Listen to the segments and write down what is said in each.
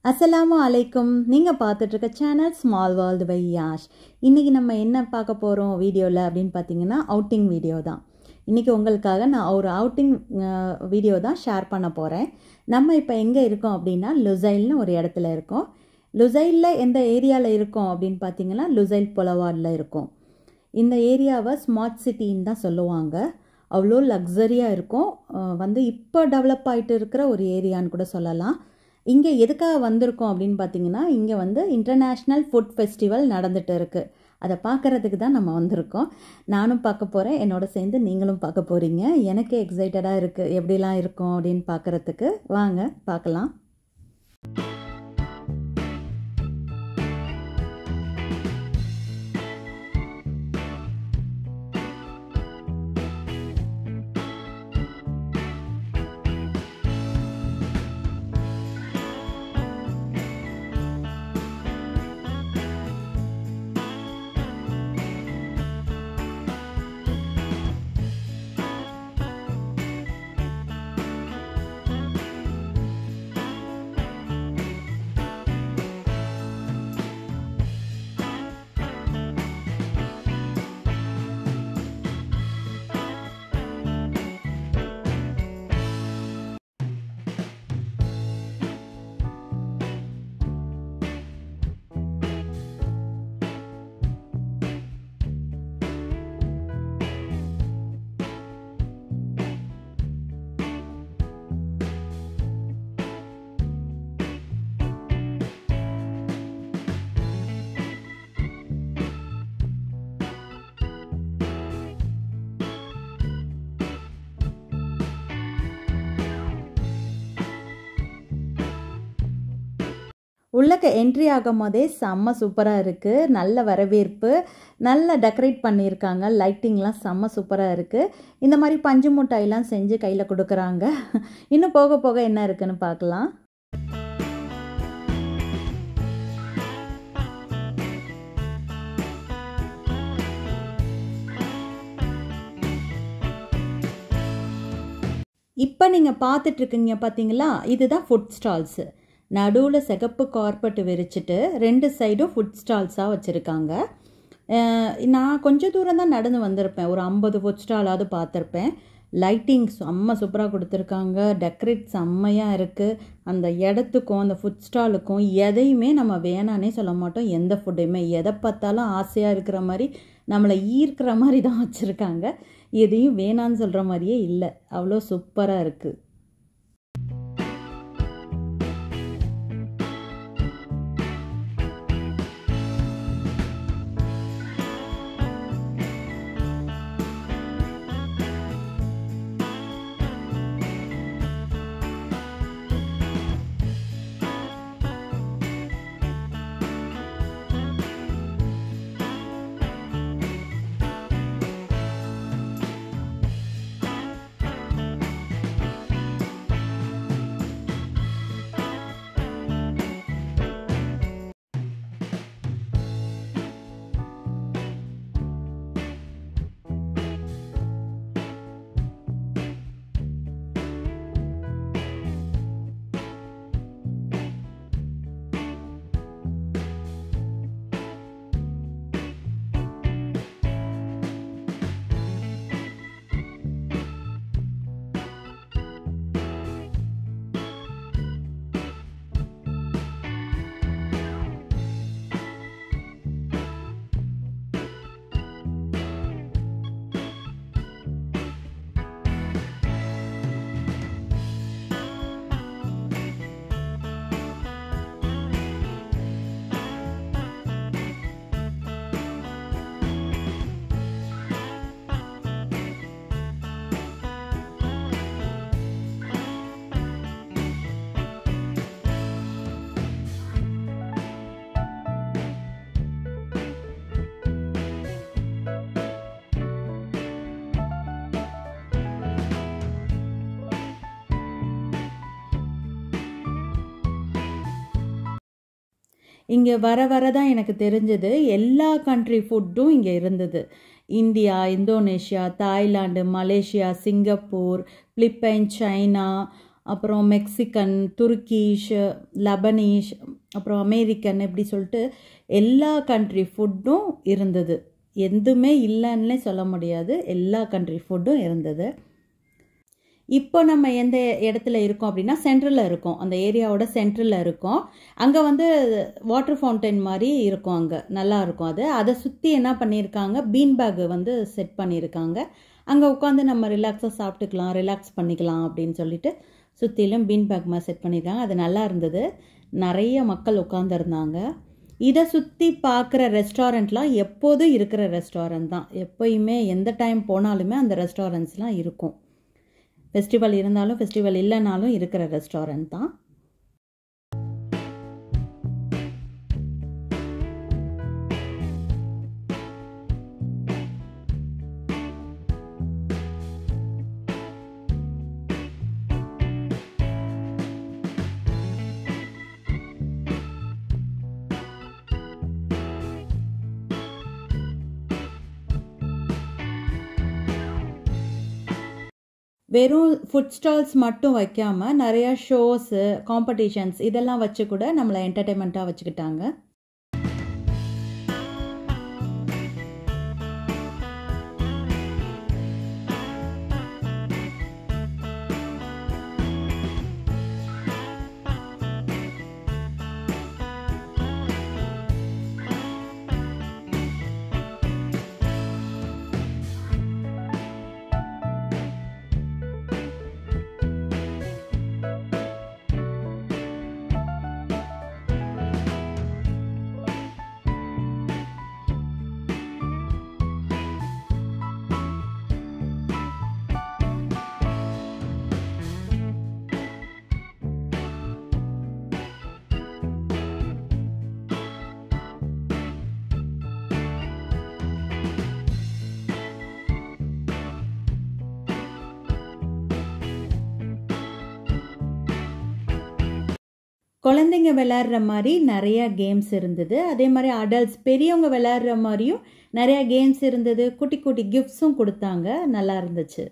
அஸ்ஸலாமு அலைக்கும் நீங்கள் பார்த்துட்ருக்க channel small world by Yash இன்றைக்கி நம்ம என்ன பார்க்க போகிறோம் வீடியோவில் அப்படின்னு பார்த்தீங்கன்னா அவுட்டிங் வீடியோ தான் இன்றைக்கி உங்களுக்காக நான் ஒரு அவுட்டிங் வீடியோ தான் ஷேர் பண்ண போகிறேன் நம்ம இப்போ எங்கே இருக்கோம் அப்படின்னா லுசைல்னு ஒரு இடத்துல இருக்கோம் லுசைலில் எந்த ஏரியாவில் இருக்கோம் அப்படின்னு பார்த்தீங்கன்னா லுசைல் பொலவாடில் இருக்கோம் இந்த ஏரியாவை ஸ்மார்ட் சிட்டின்னு தான் சொல்லுவாங்க அவ்வளோ லக்ஸரியாக இருக்கும் அஹ் வந்து இப்போ டெவலப் ஆகிட்டு இருக்கிற ஒரு ஏரியான்னு கூட சொல்லலாம் இங்கே எதுக்காக வந்திருக்கோம் அப்படின்னு பார்த்தீங்கன்னா இங்கே வந்து இன்டர்நேஷ்னல் ஃபுட் ஃபெஸ்டிவல் நடந்துட்டு இருக்குது அதை பார்க்குறதுக்கு தான் நம்ம வந்திருக்கோம் நானும் பார்க்க போகிறேன் என்னோட சேர்ந்து நீங்களும் பார்க்க போகிறீங்க எனக்கே எக்ஸைட்டடாக இருக்குது எப்படிலாம் இருக்கும் அப்படின்னு பார்க்குறதுக்கு வாங்க பார்க்கலாம் உள்ளக்க என்ட்ரி ஆகும் போதே செம்ம சூப்பராக இருக்குது நல்ல வரவேற்பு நல்ல டெக்கரேட் பண்ணியிருக்காங்க லைட்டிங்லாம் செம்ம சூப்பராக இருக்குது இந்த மாதிரி பஞ்சு மிட்டாயெல்லாம் செஞ்சு கையில் கொடுக்குறாங்க இன்னும் போக போக என்ன இருக்குன்னு பார்க்கலாம் இப்போ நீங்கள் பார்த்துட்ருக்கீங்க பார்த்தீங்களா இதுதான் ஃபுட் ஸ்டால்ஸு நடுவில் சிகப்பு கார்பெட் விரிச்சிட்டு ரெண்டு சைடும் ஃபுட் ஸ்டால்ஸாக வச்சுருக்காங்க நான் கொஞ்சம் தூரம் தான் நடந்து வந்திருப்பேன் ஒரு ஐம்பது ஃபுட் ஸ்டாலாவது பார்த்துருப்பேன் லைட்டிங் செம்ம சூப்பராக கொடுத்துருக்காங்க டெக்கரேட் செம்மையாக இருக்குது அந்த இடத்துக்கும் அந்த ஃபுட் ஸ்டாலுக்கும் எதையுமே நம்ம வேணானே சொல்ல மாட்டோம் எந்த ஃபுட்டையுமே எதை பார்த்தாலும் ஆசையாக இருக்கிற மாதிரி நம்மளை ஈர்க்கிற மாதிரி தான் வச்சுருக்காங்க எதையும் வேணான்னு சொல்கிற மாதிரியே இல்லை அவ்வளோ சூப்பராக இருக்குது இங்கே வர வர தான் எனக்கு தெரிஞ்சது எல்லா கண்ட்ரி ஃபுட்டும் இங்கே இருந்தது India Indonesia Thailand Malaysia Singapore Philippine China அப்புறம் மெக்சிகன் துருக்கீஷ் லபனீஷ் அப்புறம் அமெரிக்கன் இப்படி சொல்லிட்டு எல்லா கண்ட்ரி ஃபுட்டும் இருந்தது எதுவுமே இல்லைன்னே சொல்ல முடியாது எல்லா கண்ட்ரி ஃபுட்டும் இருந்தது இப்போ நம்ம எந்த இடத்துல இருக்கோம் அப்படின்னா சென்ட்ரலில் இருக்கோம் அந்த ஏரியாவோட சென்ட்ரலில் இருக்கோம் அங்கே வந்து வாட்டர் ஃபவுண்டைன் மாதிரி இருக்கும் அங்கே நல்லா இருக்கும் அது அதை சுற்றி என்ன பண்ணியிருக்காங்க பீன் பேக் வந்து செட் பண்ணியிருக்காங்க அங்கே உட்காந்து நம்ம ரிலாக்ஸாக சாப்பிட்டுக்கலாம் ரிலாக்ஸ் பண்ணிக்கலாம் அப்படின்னு சொல்லிட்டு சுற்றிலும் பீன் பேக் மாதிரி செட் பண்ணியிருக்காங்க அது நல்லா இருந்தது நிறைய மக்கள் உட்காந்துருந்தாங்க இதை சுற்றி பார்க்குற ரெஸ்டாரண்ட்லாம் எப்போதும் இருக்கிற ரெஸ்டாரண்ட் தான் எப்போயுமே எந்த டைம் போனாலுமே அந்த ரெஸ்டாரண்ட்ஸ்லாம் இருக்கும் ஃபெஸ்டிவல் இருந்தாலும் ஃபெஸ்டிவல் இல்லைனாலும் இருக்கிற ரெஸ்டாரண்ட் தான் வெறும் ஃபுட் ஸ்டால்ஸ் மட்டும் வைக்காமல் நிறையா ஷோஸு காம்படிஷன்ஸ் இதெல்லாம் வச்சு கூட நம்மளை என்டர்டெயின்மெண்ட்டாக வச்சுக்கிட்டாங்க குழந்தைங்க விளையாடுற மாதிரி நிறையா கேம்ஸ் இருந்தது அதே மாதிரி அடல்ட்ஸ் பெரியவங்க விளையாடுற மாதிரியும் நிறையா கேம்ஸ் இருந்தது குட்டி குட்டி கிஃப்ட்ஸும் கொடுத்தாங்க நல்லா இருந்துச்சு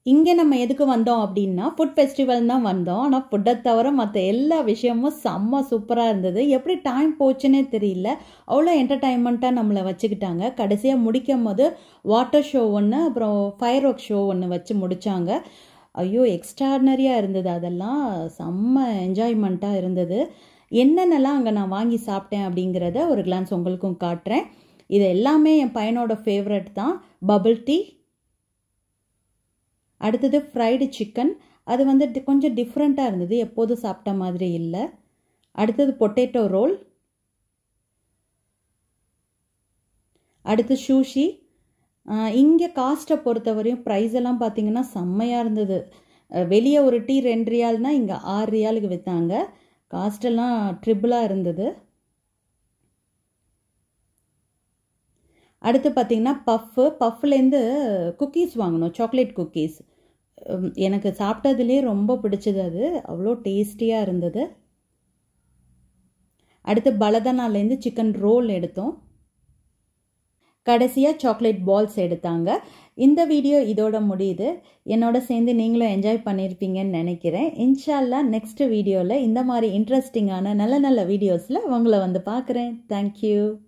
இங்கே நம்ம எதுக்கு வந்தோம் அப்படின்னா ஃபுட் ஃபெஸ்டிவல் தான் வந்தோம் ஆனால் ஃபுட்டை தவிர மற்ற எல்லா விஷயமும் செம்ம சூப்பராக இருந்தது எப்படி டைம் போச்சுன்னே தெரியல அவ்வளோ என்டர்டைன்மெண்ட்டாக நம்மளை வச்சுக்கிட்டாங்க கடைசியாக முடிக்கும் போது வாட்டர் ஷோ ஒன்று அப்புறம் ஃபயர் ஒர்க் ஷோ ஒன்று வச்சு முடித்தாங்க ஐயோ எக்ஸ்ட்ராடனரியாக இருந்தது அதெல்லாம் செம்ம என்ஜாய்மெண்ட்டாக இருந்தது என்னென்னலாம் அங்கே நான் வாங்கி சாப்பிட்டேன் அப்படிங்கிறத ஒரு கிளான்ஸ் உங்களுக்கும் காட்டுறேன் இது எல்லாமே என் பையனோட ஃபேவரட் தான் பபிள் டீ அடுத்தது ஃப்ரைடு சிக்கன் அது வந்து கொஞ்சம் டிஃப்ரெண்ட்டாக இருந்தது எப்போதும் சாப்பிட்ட மாதிரி இல்லை அடுத்தது பொட்டேட்டோ ரோல் அடுத்து ஷூஷி இங்கே காஸ்ட்டை பொறுத்தவரையும் ப்ரைஸ் எல்லாம் பார்த்தீங்கன்னா செம்மையாக இருந்தது வெளியே ஒரு டீ ரெண்டு ரியால்னா இங்கே ஆறு ரியாலுக்கு விற்றாங்க காஸ்டெல்லாம் ட்ரிபிளாக இருந்தது அடுத்து பார்த்திங்கன்னா பஃப்பு பஃப்லேருந்து குக்கீஸ் வாங்கினோம் சாக்லேட் குக்கீஸ் எனக்கு சாப்பிட்டதுலேயே ரொம்ப பிடிச்சது அது அவ்வளோ டேஸ்டியாக இருந்தது அடுத்து பலதனாலேருந்து சிக்கன் ரோல் எடுத்தோம் கடைசியாக சாக்லேட் பால்ஸ் எடுத்தாங்க இந்த வீடியோ இதோட முடியுது என்னோட சேர்ந்து நீங்களும் என்ஜாய் பண்ணியிருப்பீங்கன்னு நினைக்கிறேன் இன்ஷால்லா நெக்ஸ்ட் வீடியோவில் இந்த மாதிரி இன்ட்ரெஸ்டிங்கான நல்ல நல்ல வீடியோஸில் உங்களை வந்து பார்க்குறேன் தேங்க்யூ